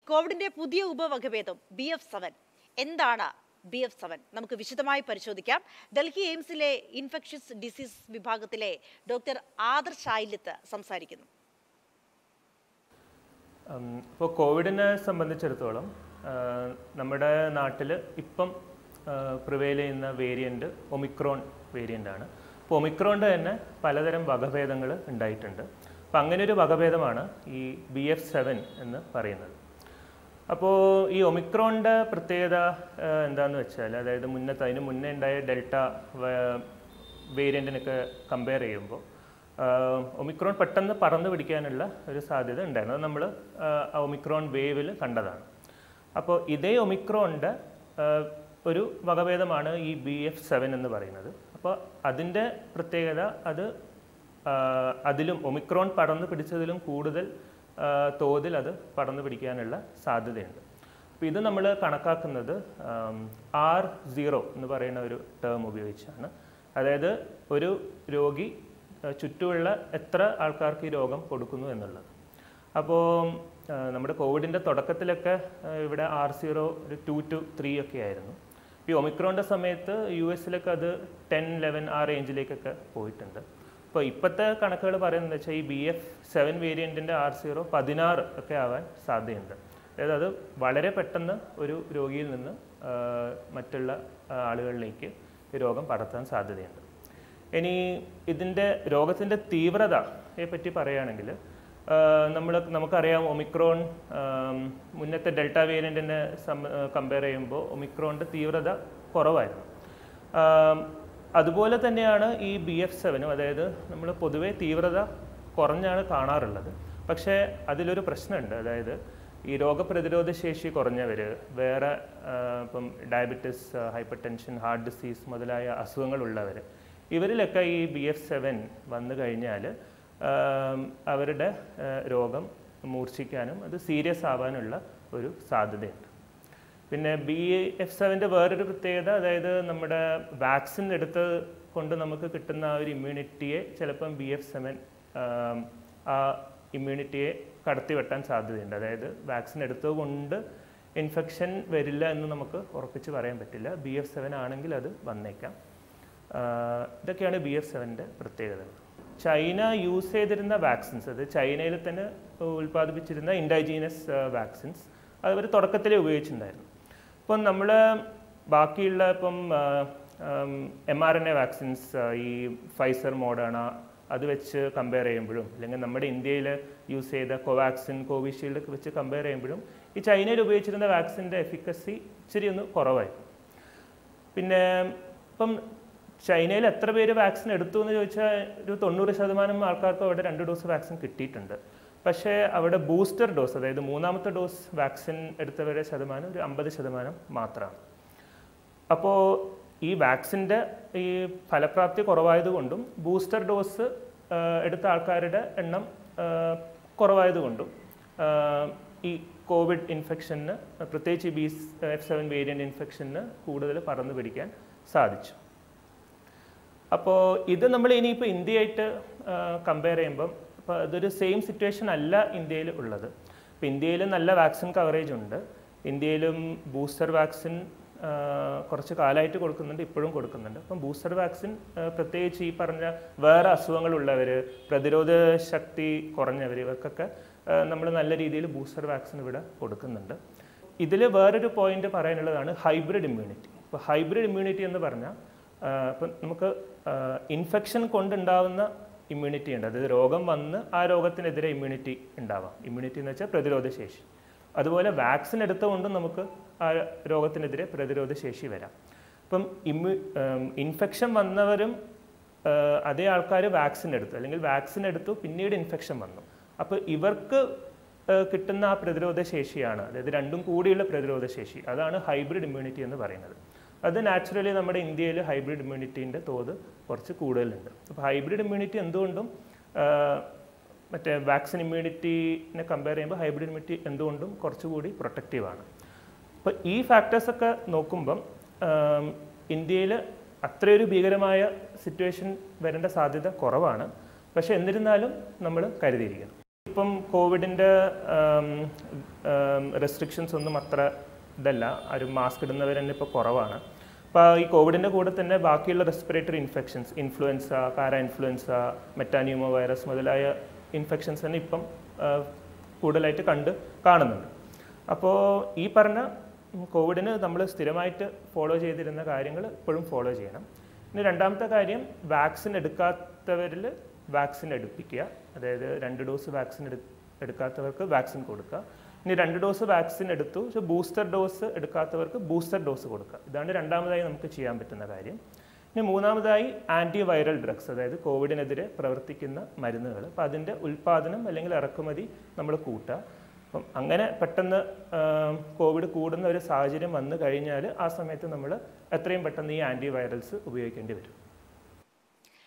കോവിഡിന്റെ പുതിയ ഉപവകഭേദം ബി എഫ് സെവൻ എന്താണ് ബി എഫ് സെവൻ നമുക്ക് വിശദമായി പരിശോധിക്കാം ഡൽഹി എയിംസിലെ ഇൻഫെക്ഷ്യസ് ഡിസീസ് വിഭാഗത്തിലെ ഡോക്ടർ ആദർ ഷായിലത്ത് സംസാരിക്കുന്നു ഇപ്പോൾ കോവിഡിനെ സംബന്ധിച്ചിടത്തോളം ആ, നമ്മുടെ നാട്ടിൽ ഇപ്പം പ്രിവെയിൽ ചെയ്യുന്ന വേരിയൻ്റ് ഒമിക്രോൺ വേരിയൻ്റ് ആണ് അപ്പോൾ ഒമിക്രോണിൻ്റെ തന്നെ പലതരം വകഭേദങ്ങൾ ഉണ്ടായിട്ടുണ്ട് അപ്പോൾ അങ്ങനെ ഒരു വകഭേദമാണ് ഈ ബി എഫ് സെവൻ എന്ന് പറയുന്നത് അപ്പോൾ ഈ ഒമിക്രോണിൻ്റെ പ്രത്യേകത ആ, എന്താന്ന് വെച്ചാൽ അതായത് മുന്നത്തെ അതിന് മുന്നേ ഉണ്ടായ ഡെൽറ്റ വേരിയൻറ്റിനൊക്കെ കമ്പയർ ചെയ്യുമ്പോൾ ആഹ് ഒമിക്രോൺ പെട്ടെന്ന് പറന്ന് പിടിക്കാനുള്ള ഒരു സാധ്യത ഉണ്ടായിരുന്നു അത് നമ്മൾ ഒമിക്രോൺ വേവിൽ കണ്ടതാണ് അപ്പോൾ ഇതേ ഒമിക്രോണിൻ്റെ ആഹ് ഒരു വകഭേദമാണ് ഈ ബി എഫ് സെവൻ എന്ന് പറയുന്നത് അപ്പോൾ അതിൻ്റെ പ്രത്യേകത അത് ആഹ് അതിലും ഒമിക്രോൺ പടർന്നു പിടിച്ചതിലും കൂടുതൽ ആഹ് തോതിൽ അത് പടർന്നു പിടിക്കാനുള്ള സാധ്യതയുണ്ട് അപ്പോൾ ഇത് നമ്മൾ കണക്കാക്കുന്നത് ആർ സീറോ എന്ന് പറയുന്ന ഒരു ടേം ഉപയോഗിച്ചാണ് അതായത് ഒരു രോഗി ആ, ചുറ്റുമുള്ള എത്ര ആൾക്കാർക്ക് ഈ രോഗം കൊടുക്കുന്നു എന്നുള്ളത് അപ്പോൾ ആ, നമ്മുടെ കോവിഡിൻ്റെ തുടക്കത്തിലൊക്കെ ആ, ഇവിടെ ആർ സീറോ ഒരു ടു ടു ത്രീ ഒക്കെ ആയിരുന്നു ഈ ഒമിക്രോണിൻ്റെ സമയത്ത് യു എസിലൊക്കെ അത് ടെൻ ലെവൻ ആ റേഞ്ചിലേക്കൊക്കെ പോയിട്ടുണ്ട് അപ്പോൾ ഇപ്പോഴത്തെ കണക്കുകൾ പറയുന്നത് വെച്ചാൽ ഈ ബി എഫ് സെവൻ വേരിയൻറ്റിൻ്റെ ആർ സീറോ പതിനാറ് ഒക്കെ ആവാൻ സാധ്യതയുണ്ട് അതായത് അത് വളരെ പെട്ടെന്ന് ഒരു രോഗിയിൽ നിന്ന് ആ, മറ്റുള്ള ആ, ആളുകളിലേക്ക് ഈ രോഗം പടർത്താൻ സാധ്യതയുണ്ട് ഇനി ഇതിൻ്റെ രോഗത്തിൻ്റെ തീവ്രതയെ പറ്റി പറയുകയാണെങ്കിൽ നമ്മൾ നമുക്കറിയാം ഒമിക്രോൺ ആം, മുന്നത്തെ ഡെൽറ്റ വേരിയൻറ്റിനെ കമ്പയർ ചെയ്യുമ്പോൾ ഒമിക്രോണിൻ്റെ തീവ്രത കുറവായിരുന്നു ആം, അതുപോലെ തന്നെയാണ് ഈ ബി എഫ് സെവനും അതായത് നമ്മൾ പൊതുവേ തീവ്രത കുറഞ്ഞാണ് കാണാറുള്ളത് പക്ഷേ അതിലൊരു പ്രശ്നമുണ്ട് അതായത് ഈ രോഗപ്രതിരോധ ശേഷി കുറഞ്ഞവർ വേറെ ആ, ഇപ്പം diabetes hypertension heart disease മുതലായ അസുഖങ്ങളുള്ളവർ ഇവരിലൊക്കെ ഈ ബി എഫ് സെവൻ വന്നു കഴിഞ്ഞാൽ അവരുടെ ആ, രോഗം മൂർച്ഛിക്കാനും അത് സീരിയസ് ആവാനുള്ള ഒരു സാധ്യതയുണ്ട് പിന്നെ ബി എഫ് സെവൻ്റെ വേറൊരു പ്രത്യേകത അതായത് നമ്മുടെ വാക്സിൻ എടുത്ത് കൊണ്ട് നമുക്ക് കിട്ടുന്ന ആ ഒരു ഇമ്മ്യൂണിറ്റിയെ ചിലപ്പം ബി എഫ് സെവൻ ആ ഇമ്മ്യൂണിറ്റിയെ കടത്തി വെട്ടാൻ സാധ്യതയുണ്ട് അതായത് വാക്സിൻ എടുത്തുകൊണ്ട് ഇൻഫെക്ഷൻ വരില്ല എന്ന് നമുക്ക് ഉറപ്പിച്ച് പറയാൻ പറ്റില്ല ബി എഫ് സെവൻ ആണെങ്കിൽ അത് വന്നേക്കാം ആഹ് ഇതൊക്കെയാണ് ബി എഫ് സെവൻ്റെ പ്രത്യേകതകൾ ചൈന യൂസ് ചെയ്തിരുന്ന വാക്സിൻസ് അത് ചൈനയിൽ തന്നെ ഉൽപ്പാദിപ്പിച്ചിരുന്ന ഇൻഡൈജീനസ് വാക്സിൻസ് അത് അവർ തുടക്കത്തിലേ ഉപയോഗിച്ചിട്ടുണ്ടായിരുന്നു ഇപ്പം നമ്മൾ ബാക്കിയുള്ള ഇപ്പം M R N A vaccines ഈ ഫൈസർ മോഡേണ അത് വെച്ച് കമ്പയർ ചെയ്യുമ്പോഴും അല്ലെങ്കിൽ നമ്മുടെ ഇന്ത്യയിൽ യൂസ് ചെയ്ത കോവാക്സിൻ കോവിഷീൽഡ് ഒക്കെ വെച്ച് കമ്പയർ ചെയ്യുമ്പോഴും ഈ ചൈനയിൽ ഉപയോഗിച്ചിരുന്ന വാക്സിൻ്റെ എഫിക്കസി ഇച്ചിരി ഒന്ന് കുറവായിരുന്നു പിന്നെ ഇപ്പം ചൈനയിൽ എത്ര പേര് വാക്സിൻ എടുത്തു എന്ന് ചോദിച്ചാൽ ഒരു തൊണ്ണൂറ് ശതമാനം ആൾക്കാർക്ക് അവിടെ രണ്ട് ഡോസ് വാക്സിൻ കിട്ടിയിട്ടുണ്ട് പക്ഷേ അവിടെ ബൂസ്റ്റർ ഡോസ് അതായത് മൂന്നാമത്തെ ഡോസ് വാക്സിൻ എടുത്തവരുടെ ശതമാനം ഒരു അമ്പത് ശതമാനം മാത്രമാണ് അപ്പോൾ ഈ വാക്സിൻ്റെ ഈ ഫലപ്രാപ്തി കുറവായതുകൊണ്ടും ബൂസ്റ്റർ ഡോസ് ആ, എടുത്ത ആൾക്കാരുടെ എണ്ണം ആ, കുറവായതുകൊണ്ടും ആ, ഈ കോവിഡ് ഇൻഫെക്ഷന് പ്രത്യേകിച്ച് ബി എഫ് സെവൻ വേരിയൻ്റ് ഇൻഫെക്ഷന് കൂടുതൽ പടർന്നു പിടിക്കാൻ സാധിച്ചു അപ്പോൾ ഇത് നമ്മൾ ഇനിയിപ്പോൾ ഇന്ത്യയായിട്ട് കമ്പയർ ചെയ്യുമ്പം അപ്പോൾ അതൊരു സെയിം സിറ്റുവേഷൻ അല്ല ഇന്ത്യയിൽ ഉള്ളത് ഇപ്പോൾ ഇന്ത്യയിൽ നല്ല വാക്സിൻ കവറേജ് ഉണ്ട് ഇന്ത്യയിലും ബൂസ്റ്റർ വാക്സിൻ ആ, കുറച്ച് കാലമായിട്ട് കൊടുക്കുന്നുണ്ട് ഇപ്പോഴും കൊടുക്കുന്നുണ്ട് അപ്പം ബൂസ്റ്റർ വാക്സിൻ ആ, പ്രത്യേകിച്ച് ഈ പറഞ്ഞ വേറെ അസുഖങ്ങളുള്ളവർ പ്രതിരോധ ശക്തി കുറഞ്ഞവർ ഇവർക്കൊക്കെ നമ്മൾ നല്ല രീതിയിൽ ബൂസ്റ്റർ വാക്സിൻ ഇവിടെ കൊടുക്കുന്നുണ്ട് ഇതിൽ വേറൊരു പോയിന്റ് പറയാനുള്ളതാണ് ഹൈബ്രിഡ് ഇമ്മ്യൂണിറ്റി ഇപ്പോൾ ഹൈബ്രിഡ് ഇമ്മ്യൂണിറ്റി എന്ന് പറഞ്ഞാൽ ഇപ്പം നമുക്ക് ഇൻഫെക്ഷൻ കൊണ്ടുണ്ടാവുന്ന ഇമ്മ്യൂണിറ്റി ഉണ്ട് അതായത് രോഗം വന്ന് ആ രോഗത്തിനെതിരെ ഇമ്മ്യൂണിറ്റി ഉണ്ടാവാം ഇമ്മ്യൂണിറ്റി എന്ന് വെച്ചാൽ പ്രതിരോധ ശേഷി അതുപോലെ വാക്സിൻ എടുത്തുകൊണ്ടും നമുക്ക് ആ രോഗത്തിനെതിരെ പ്രതിരോധ ശേഷി വരാം ഇപ്പം ഇമ്മ്യൂ ഇൻഫെക്ഷൻ വന്നവരും ആ, അതേ ആൾക്കാർ വാക്സിൻ എടുത്തു അല്ലെങ്കിൽ വാക്സിൻ എടുത്തു പിന്നീട് ഇൻഫെക്ഷൻ വന്നു അപ്പോൾ ഇവർക്ക് ആ, കിട്ടുന്ന ആ പ്രതിരോധ ശേഷിയാണ് അതായത് രണ്ടും കൂടിയുള്ള പ്രതിരോധ ശേഷി അതാണ് ഹൈബ്രിഡ് ഇമ്മ്യൂണിറ്റി എന്ന് പറയുന്നത് അത് നാച്ചുറലി നമ്മുടെ ഇന്ത്യയിൽ ഹൈബ്രിഡ് ഇമ്മ്യൂണിറ്റീൻ്റെ തോത് കുറച്ച് കൂടുതലുണ്ട് അപ്പോൾ ഹൈബ്രിഡ് ഇമ്മ്യൂണിറ്റി എന്തുകൊണ്ടും ആ, മറ്റേ വാക്സിൻ ഇമ്മ്യൂണിറ്റീനെ കമ്പയർ ചെയ്യുമ്പോൾ ഹൈബ്രിഡ് ഇമ്മ്യൂണിറ്റി എന്തുകൊണ്ടും കുറച്ചുകൂടി പ്രൊട്ടക്റ്റീവാണ് അപ്പോൾ ഈ ഫാക്ടേഴ്സൊക്കെ നോക്കുമ്പം ഇന്ത്യയിൽ അത്രയൊരു ഭീകരമായ സിറ്റുവേഷൻ വരേണ്ട സാധ്യത കുറവാണ് പക്ഷേ എന്നിരുന്നാലും നമ്മൾ കരുതിയിരിക്കണം ഇപ്പം കോവിഡിൻ്റെ റെസ്ട്രിക്ഷൻസ് ഒന്നും അത്ര ഇതല്ല ആരും മാസ്ക് ഇടുന്നവർ തന്നെ ഇപ്പോൾ കുറവാണ് അപ്പോൾ ഈ കോവിഡിൻ്റെ കൂടെ തന്നെ ബാക്കിയുള്ള റെസ്പിറേറ്ററി ഇൻഫെക്ഷൻസ് ഇൻഫ്ലുവൻസ കാര ഇൻഫ്ലുവൻസ മെറ്റാന്യൂമോ വൈറസ് മുതലായ ഇൻഫെക്ഷൻസ് തന്നെ ഇപ്പം ആ, കൂടുതലായിട്ട് കണ്ട് കാണുന്നുണ്ട് അപ്പോൾ ഈ പറഞ്ഞ കോവിഡിന് നമ്മൾ സ്ഥിരമായിട്ട് ഫോളോ ചെയ്തിരുന്ന കാര്യങ്ങൾ ഇപ്പോഴും ഫോളോ ചെയ്യണം ഇനി രണ്ടാമത്തെ കാര്യം വാക്സിൻ എടുക്കാത്തവരിൽ വാക്സിൻ എടുപ്പിക്കുക അതായത് രണ്ട് ഡോസ് വാക്സിൻ എടു എടുക്കാത്തവർക്ക് വാക്സിൻ കൊടുക്കുക ഇനി രണ്ട് ഡോസ് വാക്സിൻ എടുത്തു പക്ഷേ ബൂസ്റ്റർ ഡോസ് എടുക്കാത്തവർക്ക് ബൂസ്റ്റർ ഡോസ് കൊടുക്കുക ഇതാണ് രണ്ടാമതായി നമുക്ക് ചെയ്യാൻ പറ്റുന്ന കാര്യം ഇനി മൂന്നാമതായി ആൻറ്റി വൈറൽ ഡ്രഗ്സ് അതായത് കോവിഡിനെതിരെ പ്രവർത്തിക്കുന്ന മരുന്നുകൾ അപ്പോൾ അതിൻ്റെ ഉൽപ്പാദനം അല്ലെങ്കിൽ ഇറക്കുമതി നമ്മൾ കൂട്ടുക അപ്പം അങ്ങനെ പെട്ടെന്ന് ആ, കോവിഡ് കൂടുന്ന ഒരു സാഹചര്യം വന്നു കഴിഞ്ഞാൽ ആ സമയത്ത് നമ്മൾ എത്രയും പെട്ടെന്ന് ഈ ആൻറ്റി വൈറൽസ് ഉപയോഗിക്കേണ്ടി വരും